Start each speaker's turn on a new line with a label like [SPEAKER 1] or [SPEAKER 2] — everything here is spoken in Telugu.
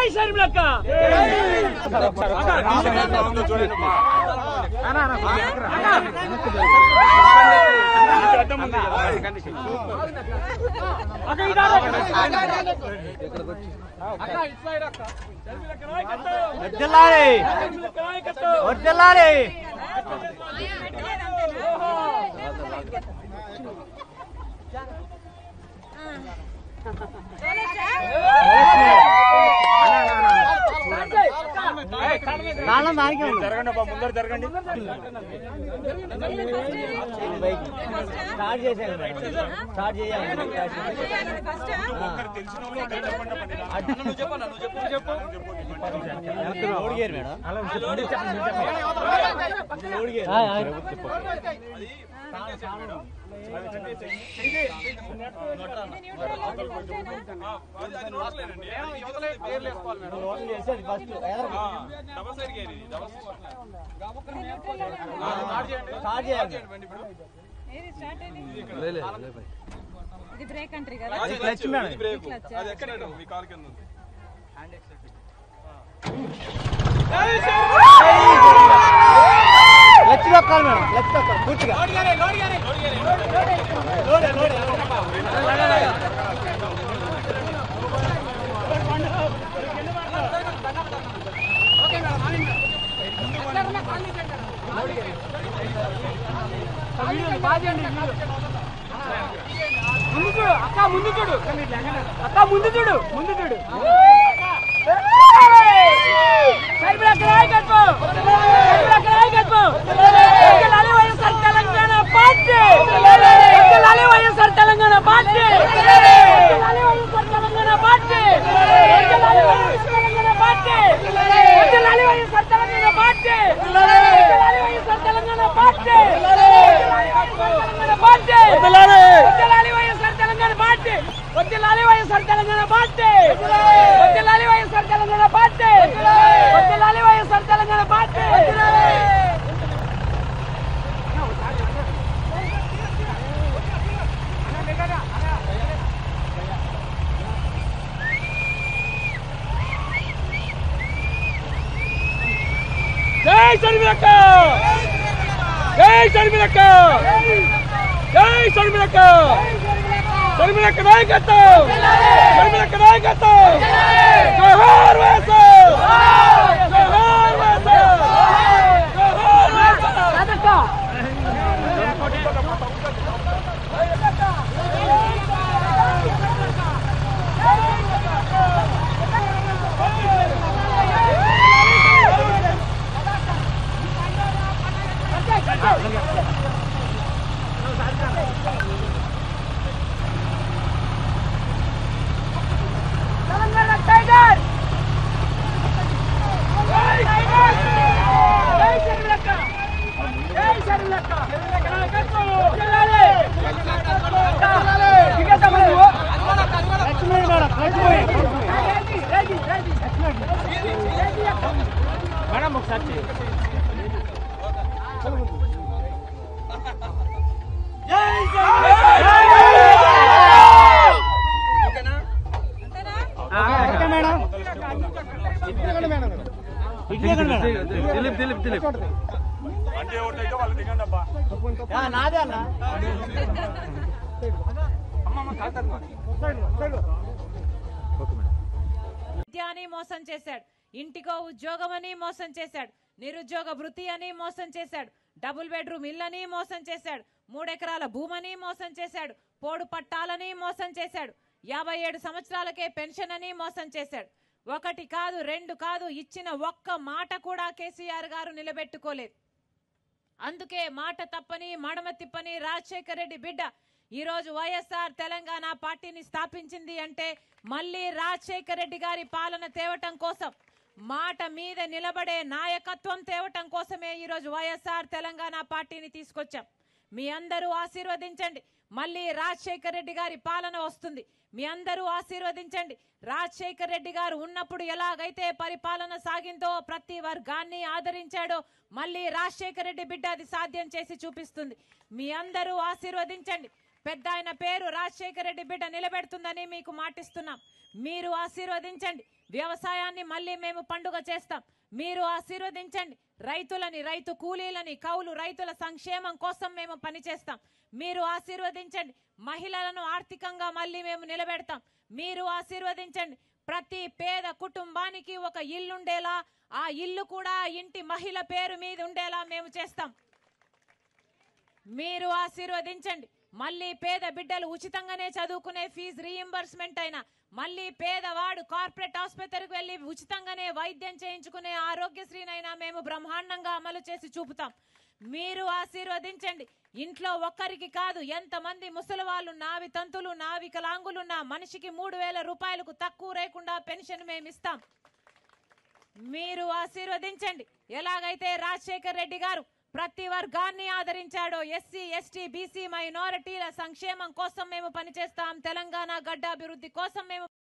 [SPEAKER 1] జై షర్మిలక్క అక్క ఇదా అక్క ఇటు సైడ్ అక్క షర్మిలక్క నాయకత్వం
[SPEAKER 2] వర్ధిల్లాలి
[SPEAKER 1] షర్మిలక్క నాయకత్వం
[SPEAKER 2] వర్ధిల్లాలి కాలం దానికే ఉంది
[SPEAKER 3] జరగండి అబ్బా, ముందర జరగండి
[SPEAKER 2] స్టార్ట్ చేశాను స్టార్ట్ చేయాలి
[SPEAKER 3] తెలిసిన వాళ్ళు ఉంటే చెప్పండి అబ్బా, నేను
[SPEAKER 2] load gear madam load gear load చేసి అది ఫస్ట్ స్టార్ట్ చేయాలి
[SPEAKER 4] ఇది బ్రేక్ కంట్రీ కదా
[SPEAKER 2] అది క్లచ్ మేడం క్లచ్ నొక్కాలి మేడం క్లచ్ నొక్కాలి పూర్తిగా లోడే లోడే
[SPEAKER 1] ముందు చూడు అక్క ముందు చూడు అక్క ముందు చూడు ముందు చూడు షర్మిలక్క నాయకత్వం షర్మిలక్క నాయకత్వం వర్ధిల్లాలి వైఎస్ఆర్ తెలంగాణ పార్టీ వర్ధిల్లాలి వైఎస్ఆర్ తెలంగాణ పార్టీ వర్ధిల్లాలి వైఎస్ఆర్ తెలంగాణ పార్టీ వర్ధిల్లాలి వైఎస్ఆర్ తెలంగాణ పార్టీ వర్ధిల్లాలి వైఎస్ఆర్ తెలంగాణ పార్టీ వర్ధిల్లాలి వైఎస్ఆర్ తెలంగాణ పార్టీ వర్ధిల్లాలి వైఎస్ఆర్ తెలంగాణ పార్టీ వర్ధిల్లాలి వైఎస్ఆర్ తెలంగాణ పార్టీ వర్ధిల్లాలి వైఎస్ఆర్ తెలంగాణ పార్టీ వర్ధిల్లాలి వైఎస్ఆర్ తెలంగాణ పార్టీ జై షర్మిలక్క జై షర్మిలక్క జై షర్మిలక్క షర్మిలక్క నాయకత్వం షర్మిలక్క నాయకత్వం జోహార్ వైఎస్ఆర్ జోహార్ వైఎస్ఆర్ జోహార్ వైఎస్ఆర్ తెలంగాణ టైగర్ జై టైగర్ జై షర్మిలక్క జై షర్మిలక్క షర్మిలక్క నాయకత్వం జిల్లాలే టికెట్ అమ్మడు
[SPEAKER 2] మేడం ఒకసారి చేయి. ఓకే మేడం దిలీప్ దిలీప్ దిలీప్
[SPEAKER 3] అంటే ఒకటైతే వాళ్ళు దిగండి అబ్బా
[SPEAKER 2] నాదే అన్న
[SPEAKER 4] విద్య అని మోసం చేశాడు ఇంటికో ఉద్యోగం అని మోసం చేశాడు నిరుద్యోగ వృత్తి అని మోసం చేశాడు డబుల్ బెడ్రూమ్ ఇల్లని మోసం చేశాడు మూడెకరాల భూమని మోసం చేశాడు పోడు పట్టాలని మోసం చేశాడు యాభై ఏడు సంవత్సరాలకే పెన్షన్ అని మోసం చేశాడు ఒకటి కాదు రెండు కాదు ఇచ్చిన ఒక్క మాట కూడా కేసీఆర్ గారు నిలబెట్టుకోలేదు అందుకే మాట తప్పని మడమ తిప్పని రాజశేఖర్ రెడ్డి బిడ్డ ఈ రోజు వైఎస్ఆర్ తెలంగాణ పార్టీని స్థాపించింది అంటే మళ్ళీ రాజశేఖర్ రెడ్డి గారి పాలన తేవటం కోసం మాట మీద నిలబడే నాయకత్వం తేవటం కోసమే ఈ రోజు వైఎస్ఆర్ తెలంగాణ పార్టీని తీసుకొచ్చాం మీ అందరూ ఆశీర్వదించండి మళ్ళీ రాజశేఖర్ రెడ్డి గారి పాలన వస్తుంది మీ అందరూ ఆశీర్వదించండి రాజశేఖర్ రెడ్డి గారు ఉన్నప్పుడు ఎలాగైతే పరిపాలన సాగిందో ప్రతి వర్గాన్ని ఆదరించాడో మళ్ళీ రాజశేఖర్ రెడ్డి బిడ్డ అది సాధ్యం చేసి చూపిస్తుంది మీ అందరూ ఆశీర్వదించండి పెద్ద ఆయన పేరు రాజశేఖర రెడ్డి బిడ్డ నిలబెడుతుందని మీకు మాటిస్తున్నాం మీరు ఆశీర్వదించండి వ్యవసాయాన్ని మళ్ళీ మేము పండుగ చేస్తాం మీరు ఆశీర్వదించండి రైతులని రైతు కూలీలని కౌలు రైతుల సంక్షేమం కోసం మేము పనిచేస్తాం మీరు ఆశీర్వదించండి మహిళలను ఆర్థికంగా మళ్ళీ మేము నిలబెడతాం మీరు ఆశీర్వదించండి ప్రతి పేద కుటుంబానికి ఒక ఇల్లుండేలా ఆ ఇల్లు కూడా ఆ ఇంటి మహిళ పేరు మీద ఉండేలా మేము చేస్తాం మీరు ఆశీర్వదించండి మళ్ళీ పేద బిడ్డలు ఉచితంగానే చదువుకునే ఫీజు రీయింబర్స్మెంట్ అయినా మళ్ళీ పేదవాడు కార్పొరేట్ ఆసుపత్రికి వెళ్లి ఉచితంగానే వైద్యం చేయించుకునే ఆరోగ్యశ్రీనైనా మేము బ్రహ్మాండంగా అమలు చేసి చూపుతాం మీరు ఆశీర్వదించండి ఇంట్లో ఒక్కరికి కాదు ఎంతమంది ముసలి వాళ్ళు నావి తంతులు నా వికలాంగులున్నా మనిషికి మూడు వేల రూపాయలకు తక్కువ లేకుండా పెన్షన్ మేము ఇస్తాం మీరు ఆశీర్వదించండి ఎలాగైతే రాజశేఖర్ రెడ్డి గారు ప్రతి వర్గాన్ని ఆదరించాడో ఎస్సీ ఎస్టీ బీసీ మైనారిటీల సంక్షేమం కోసం మేము పనిచేస్తాం తెలంగాణ గడ్డ అభివృద్ధి కోసం మేము